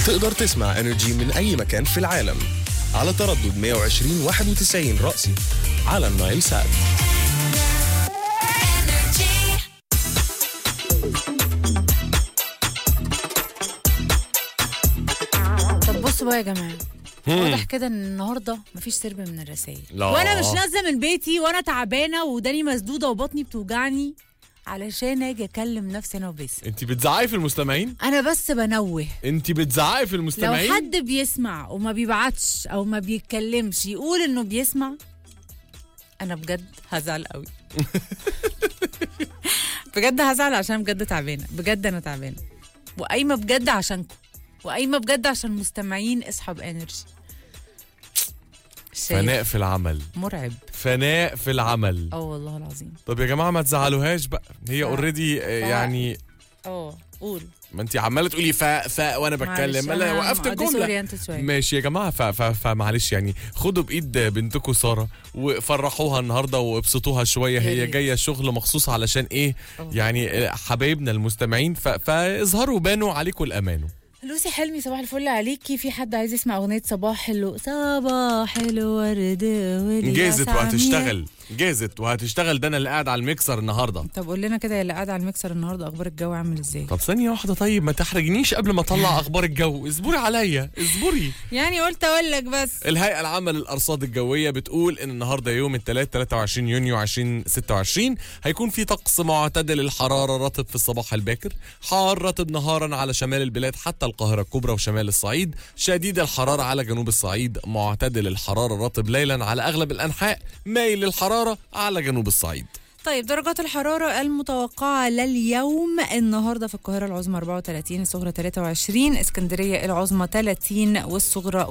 تقدر تسمع انرجي من اي مكان في العالم على تردد 120 91 رأسي على النايل سات طب بصوا بقى يا جماعه واضح كده ان النهارده مفيش سرب من الرسائل لا. وانا مش نازله من بيتي وانا تعبانه وداني مسدوده وبطني بتوجعني علشان اجي اكلم نفسي انا وبس انت بتزعقي في المستمعين انا بس بنوه انت بتزعقي في لو المستمعين حد بيسمع وما بيبعتش او ما بيتكلمش يقول انه بيسمع انا بجد هزعل قوي بجد هزعل عشان بجد تعبانه بجد انا تعبانه وقايمه بجد عشانكم وقايمه بجد عشان مستمعين اصحاب انرجي شايف؟ فناء في العمل مرعب فناء في العمل اه والله العظيم طب يا جماعه ما تزعلوهاش بقى هي ف- اوريدي يعني اه قول ما انت عماله تقولي فا فا وانا بتكلم معلش، لا أنا وقفت الجمله disoriented شوية. ماشي يا جماعه ف- ف- فمعلش يعني خدوا بايد بنتكم ساره وفرحوها النهارده وابسطوها شويه يا هي ريت. جايه شغل مخصوص علشان ايه أوه. يعني حبايبنا المستمعين ف- فاظهروا بانوا عليكم الامان لوسي حلمي صباح الفل عليكي في حد عايز يسمع اغنيه صباح حلو صباح الورد والياس جازت عمياء. وهتشتغل جازت وهتشتغل ده انا اللي قاعد على الميكسر النهارده طب قول لنا كده يا اللي قاعد على المكسر النهارده اخبار الجو عامل ازاي طب ثانية واحدة طيب ما تحرجنيش قبل ما اطلع اخبار الجو اصبري عليا اصبري يعني قلت اقول لك بس الهيئة العامة للأرصاد الجوية بتقول إن النهاردة يوم الثلاث 23 يونيو 2026 هيكون في طقس معتدل الحرارة رطب في الصباح الباكر حار رطب نهارا على شمال البلاد حتى القاهرة الكبرى وشمال الصعيد شديد الحرارة على جنوب الصعيد معتدل الحرارة رطب ليلا على أغلب الأنحاء مايل للحرارة على جنوب الصعيد طيب درجات الحرارة المتوقعة لليوم النهاردة في القاهرة العظمى 34 الصغرى 23 اسكندرية العظمى 30 والصغرى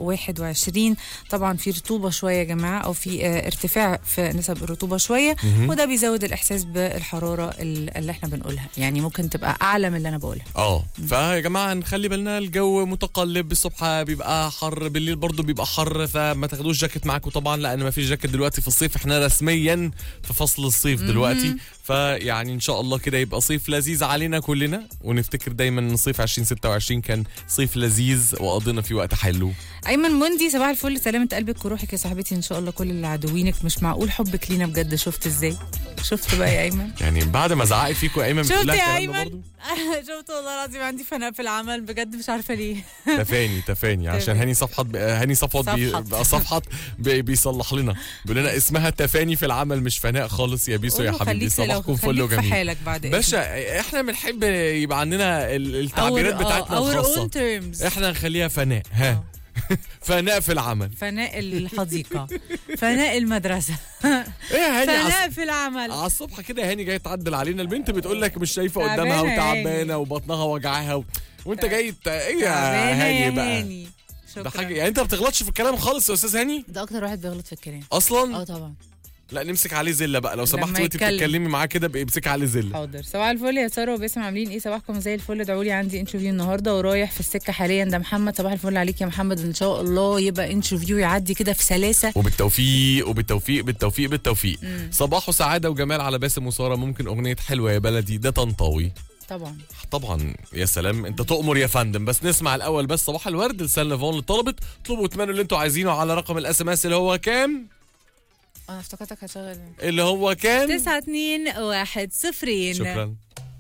21 طبعا في رطوبة شوية يا جماعة أو في آه، ارتفاع في نسب الرطوبة شوية وده بيزود الإحساس بالحرارة ال- اللي احنا بنقولها يعني ممكن تبقى أعلى من اللي أنا بقولها اه فيا جماعه نخلي بالنا الجو متقلب الصبح بيبقى حر بالليل برضو بيبقى حر فما تاخدوش جاكيت معاكم طبعا لان ما فيش جاكيت دلوقتي في الصيف احنا رسميا في فصل الصيف دلوقتي فيعني ان شاء الله كده يبقى صيف لذيذ علينا كلنا ونفتكر دايما ان صيف 2026 كان صيف لذيذ وقضينا فيه وقت حلو أيمن مندي صباح الفل سلامة قلبك وروحك يا صاحبتي إن شاء الله كل اللي عدوينك مش معقول حبك لينا بجد شفت إزاي شفت بقى يا أيمن يعني بعد ما زعقت فيكم يا ايمن شفت بتقول لها يا الكلام ده ايمن برضو؟ شفت والله العظيم عندي فناء في العمل بجد مش عارفه ليه تفاني تفاني عشان تفاني. هاني صفحت هاني صفوت بي- صفحت. بقى صفحت بي- بيصلح لنا بيقول لنا اسمها تفاني في العمل مش فناء خالص يا بيسو يا قول له حبيبي خليك لو- صباحكم فل خليك في وجميل حالك بعد باشا احنا بنحب يبقى عندنا ال- التعبيرات بتاعتنا اور الخاصه اون تيرمز احنا نخليها فناء ها فناء في العمل فناء الحديقه فناء المدرسه ايه يا هاني فناء عص- في العمل على الصبح كده هاني جاي تعدل علينا البنت بتقول لك مش شايفه قدامها تعبانة يا وتعبانه وبطنها وجعها و... وانت جاي ت... ايه يا تعبانة هاني يا بقى هاني ده حاجه شكرا يعني انت ما بتغلطش في الكلام خالص يا استاذ هاني ده اكتر واحد بيغلط في الكلام اصلا اه طبعا لا نمسك عليه زله بقى لو سمحت لما وانت يتكلم. بتتكلمي معاه كده بقى امسك عليه زله حاضر صباح الفل يا ساره وباسم عاملين ايه صباحكم زي الفل ادعوا لي عندي انترفيو النهارده ورايح في السكه حاليا ده محمد صباح الفل عليك يا محمد ان شاء الله يبقى انترفيو يعدي كده في سلاسه وبالتوفيق وبالتوفيق بالتوفيق بالتوفيق صباح وسعاده وجمال على باسم وساره ممكن اغنيه حلوه يا بلدي ده طنطاوي طبعا طبعا يا سلام انت تؤمر يا فندم بس نسمع الاول بس صباح الورد لسان فون اللي طلبت اطلبوا واتمنوا اللي انتوا عايزينه على رقم الاس ام اس اللي هو كام انا افتكرتك هشغل اللي هو كام تسعة اتنين واحد صفرين شكرا